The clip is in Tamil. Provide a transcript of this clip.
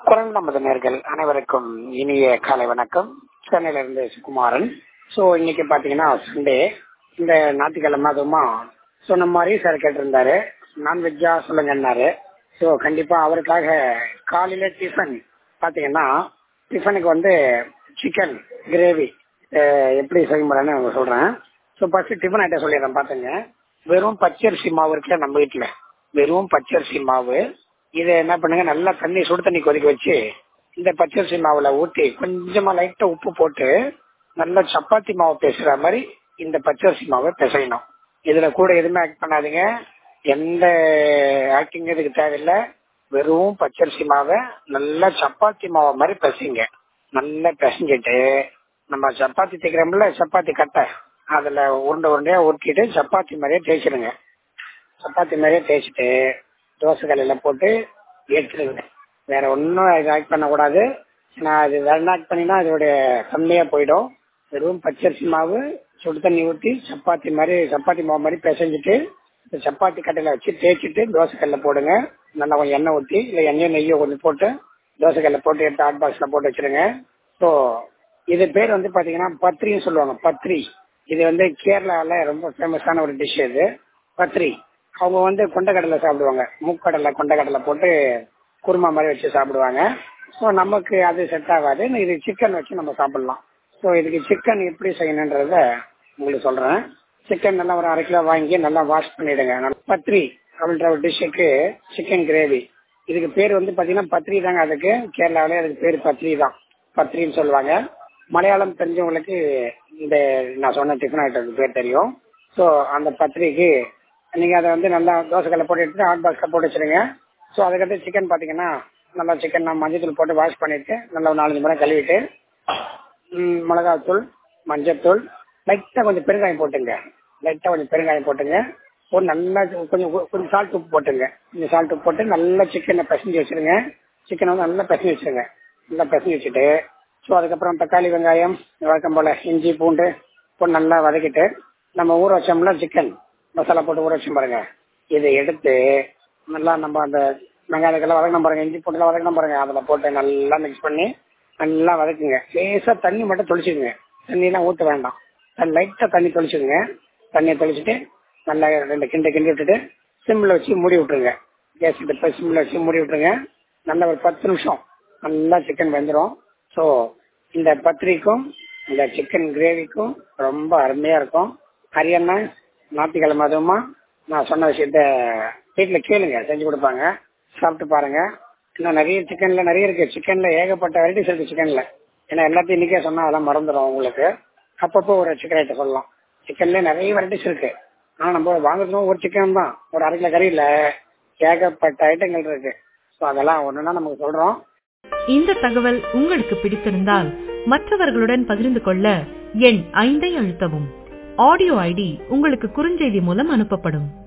குரல் நமது நேர்கள் அனைவருக்கும் இனிய காலை வணக்கம் சென்னையில இருந்து சுகுமாரன் ஸோ இன்னைக்கு பாத்தீங்கன்னா சண்டே இந்த ஞாயிற்றுக்கிழமை அதுவுமா சொன்ன மாதிரி சார் கேட்டிருந்தாரு நான்வெஜ்ஜா சொல்லுங்கன்னாரு ஸோ கண்டிப்பா அவருக்காக காலையில டிஃபன் பாத்தீங்கன்னா டிஃபனுக்கு வந்து சிக்கன் கிரேவி எப்படி செய்ய அவங்க சொல்றேன் ஸோ ஃபர்ஸ்ட் டிஃபன் ஐட்டம் சொல்லிடுறேன் பாத்துங்க வெறும் பச்சரிசி மாவு இருக்குல்ல நம்ம வீட்டுல வெறும் பச்சரிசி மாவு இதை என்ன பண்ணுங்க நல்லா தண்ணி சுடு தண்ணி கொதிக்க வச்சு இந்த பச்சரிசி மாவுல ஊற்றி கொஞ்சமா லைட்டா உப்பு போட்டு நல்லா சப்பாத்தி மாவு பேசுற மாதிரி இந்த பச்சரிசி மாவை பிசையணும் இதுல கூட எதுவுமே ஆக்ட் பண்ணாதீங்க எந்த ஆக்டிங் இதுக்கு தேவையில்லை வெறும் பச்சரிசி மாவை நல்லா சப்பாத்தி மாவை மாதிரி பிசைங்க நல்லா பிசைஞ்சிட்டு நம்ம சப்பாத்தி தைக்கிறோம்ல சப்பாத்தி கட்டை அதுல உருண்டை உருண்டையா உருட்டிட்டு சப்பாத்தி மாதிரியே தேய்ச்சிடுங்க சப்பாத்தி மாதிரியே தேய்ச்சிட்டு தோசை கல்லில போட்டு எடுத்துருங்க வேற ஒன்றும் இது ஆக்ட் பண்ணக்கூடாது நான் அது வேற ஆக்ட் பண்ணினா அதோடைய கம்மியா போயிடும் வெறும் பச்சரிசி மாவு சுடு தண்ணி ஊற்றி சப்பாத்தி மாதிரி சப்பாத்தி மாவு மாதிரி பிசைஞ்சிட்டு இந்த சப்பாத்தி கட்டையில வச்சு தேய்ச்சிட்டு தோசை கல்ல போடுங்க நல்லா கொஞ்சம் எண்ணெய் ஊற்றி இல்லை எண்ணெயோ நெய்யோ கொஞ்சம் போட்டு தோசை கல்ல போட்டு எடுத்து ஹாட் பாக்ஸ்ல போட்டு வச்சிருங்க ஸோ இது பேர் வந்து பாத்தீங்கன்னா பத்ரின்னு சொல்லுவாங்க பத்ரி இது வந்து கேரளால ரொம்ப ஃபேமஸான ஒரு டிஷ் இது பத்ரி அவங்க வந்து கொண்டக்கடலை சாப்பிடுவாங்க மூக்கடலை கொண்டக்கடலை போட்டு குருமா மாதிரி வச்சு சாப்பிடுவாங்க ஸோ நமக்கு அது செட் ஆகாது இது சிக்கன் வச்சு நம்ம சாப்பிடலாம் ஸோ இதுக்கு சிக்கன் எப்படி செய்யணுன்றத உங்களுக்கு சொல்றேன் சிக்கன் நல்லா ஒரு அரை கிலோ வாங்கி நல்லா வாஷ் பண்ணிடுங்க பத்ரி அப்படின்ற ஒரு டிஷ்ஷுக்கு சிக்கன் கிரேவி இதுக்கு பேர் வந்து பாத்தீங்கன்னா பத்ரி தாங்க அதுக்கு கேரளாவிலே அதுக்கு பேர் பத்ரி தான் பத்ரின்னு சொல்லுவாங்க மலையாளம் தெரிஞ்சவங்களுக்கு இந்த நான் சொன்ன டிஃபன் ஐட்டத்துக்கு பேர் தெரியும் ஸோ அந்த பத்திரிக்கு நீங்க அதை வந்து நல்லா தோசைக்கல்ல போட்டு எடுத்து ஹாட் பாக்ஸ்ல போட்டு வச்சிருங்க ஸோ அதுக்கடுத்து சிக்கன் பாத்தீங்கன்னா நல்லா சிக்கன் நான் மஞ்சத்தூள் போட்டு வாஷ் பண்ணிட்டு நல்லா ஒரு நாலஞ்சு முறை கழுவிட்டு மிளகாத்தூள் மஞ்சத்தூள் லைட்டா கொஞ்சம் பெருங்காயம் போட்டுங்க லைட்டா கொஞ்சம் பெருங்காயம் போட்டுங்க ஒரு நல்லா கொஞ்சம் கொஞ்சம் சால்ட் உப்பு போட்டுங்க கொஞ்சம் சால்ட் உப்பு போட்டு நல்லா சிக்கனை பிசைஞ்சு வச்சிருங்க சிக்கனை வந்து நல்லா பிசைஞ்சு வச்சிருங்க நல்லா பிசைஞ்சு வச்சுட்டு ஸோ அதுக்கப்புறம் தக்காளி வெங்காயம் வழக்கம் போல இஞ்சி பூண்டு போட்டு நல்லா வதக்கிட்டு நம்ம ஊற வச்சோம்ல சிக்கன் மசாலா போட்டு ஊற வச்சோம் பாருங்க இதை எடுத்து நல்லா நம்ம அந்த வெங்காயத்துக்கெல்லாம் வதக்கணும் பாருங்க இஞ்சி பூண்டுலாம் வதக்கணும் பாருங்க அதில் போட்டு நல்லா மிக்ஸ் பண்ணி நல்லா வதக்குங்க லேசா தண்ணி மட்டும் தொளிச்சுக்குங்க தண்ணியெல்லாம் ஊற்ற வேண்டாம் லைட்டாக தண்ணி தொளிச்சுக்குங்க தண்ணியை தொளிச்சுட்டு நல்லா ரெண்டு கிண்ட கிண்டி விட்டுட்டு சிம்மில் வச்சு மூடி விட்டுருங்க கேஸ் இப்போ சிம்மில் வச்சு மூடி விட்டுருங்க நல்லா ஒரு பத்து நிமிஷம் நல்லா சிக்கன் வெந்துடும் ஸோ இந்த பத்திரிக்கும் இந்த சிக்கன் கிரேவிக்கும் ரொம்ப அருமையா இருக்கும் ஹரியண்ணா ஞாயிற்றுக்கிழமை அதுவுமா நான் சொன்ன விஷயத்த வீட்டில் கேளுங்க செஞ்சு கொடுப்பாங்க சாப்பிட்டு பாருங்க இன்னும் நிறைய சிக்கன்ல நிறைய இருக்கு சிக்கன்ல ஏகப்பட்ட வெரைட்டிஸ் இருக்கு சிக்கன்ல ஏன்னா எல்லாத்தையும் இன்னைக்கே சொன்னா அதெல்லாம் மறந்துடும் உங்களுக்கு அப்பப்போ ஒரு சிக்கன் ஐட்டம் சொல்லலாம் சிக்கன்ல நிறைய வெரைட்டிஸ் இருக்கு ஆனா நம்ம வாங்குறதும் ஒரு சிக்கன் தான் ஒரு அரை கிலோ கறியில ஏகப்பட்ட ஐட்டங்கள் இருக்கு ஸோ அதெல்லாம் ஒண்ணுன்னா நமக்கு சொல்றோம் இந்த தகவல் உங்களுக்கு பிடித்திருந்தால் மற்றவர்களுடன் பகிர்ந்து கொள்ள எண் ஐந்தை அழுத்தவும் ஆடியோ ஐடி உங்களுக்கு குறுஞ்செய்தி மூலம் அனுப்பப்படும்